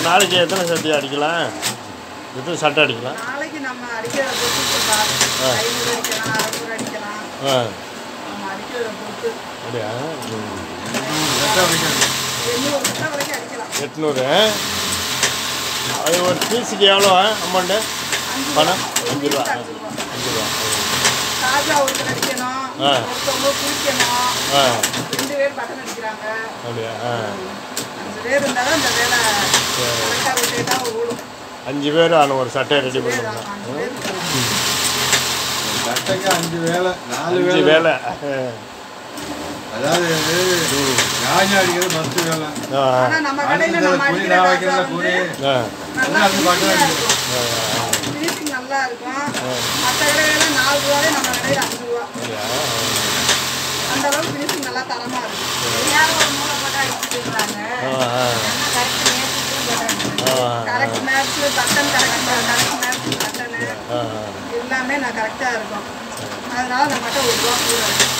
நாளைக்கு எத்தனை சட்டி அடிக்கலாம் எத்தனை சட்டை அடிக்கலாம் நாளைக்கு நம்ம அடிக்கிறத பொறுத்து சார் ஆ. ஐநூறு அடிக்கலாம் அறுநூறு அடிக்கலாம் ஆ நம்ம அடிக்கிறத பொறுத்து அப்படியா ம். எண்ணூறு சட்டை வரைக்கும் அடிக்கலாம் எட்நூறு அது ஒரு பீஸுக்கு எவ்வளோ அமௌண்ட்டு அஞ்சு பணம் ரூபா. அஞ்சு ரூபா அஞ்சு ரூபா. அஞ்சு ரூபா தாஜா ஒருத்தர் அடிக்கணும் ஆ. ஒருத்தவங்க குளிக்கணும் ஆ ரெண்டு பேர் பட்டன் அடிக்கிறாங்க அப்படியா ஆ அஞ்சு பேர் இருந்தால் தான் இந்த வேலை கரெக்டாக ரொட்டேட்டாக ஓடும் அஞ்சு பேர் ஆன ஒரு சட்டையை ரெடி பேர் பண்ணணும் ஆமா, அஞ்சு பேர் சட்டைக்கு அஞ்சு வேலை நாலு அஞ்சு வேலை வேலை அதாவது நியாயம் அடிக்கிறது பத்து வேலை ஆ ஆனா நம்ம கடையில அடுத்தது நம்ம கூலி அடிக்கிற நான் காசை வைக்கிறத வந்து கூலி ஆ நல்லா அது பட்டன் finishing-ஆ அடிக்கும். இருக்கும் ஃபினிஷிங் நல்லா இருக்கும் மற்ற கடையில நாலு ரூபாவே நம்ம கடையில் அஞ்சு ரூபா அப்படியா அந்த அளவுக்கு ஃபினிஷிங் நல்லா தரமா இருக்கும் எல்லாரும் ஒரு மூளை போட்டு அடிச்சுட்டு இருக்காங்க ஆ ஆ ஆனால் கரெக்ட் நேரத்துக்கு போட்டாங்க ஆ correct match button correct correct match button ஆ எல்லாமே நான் கரெக்டாக இருக்கும் அதனால நம்மகிட்ட ஒரு ரூபா கூட இருக்கும்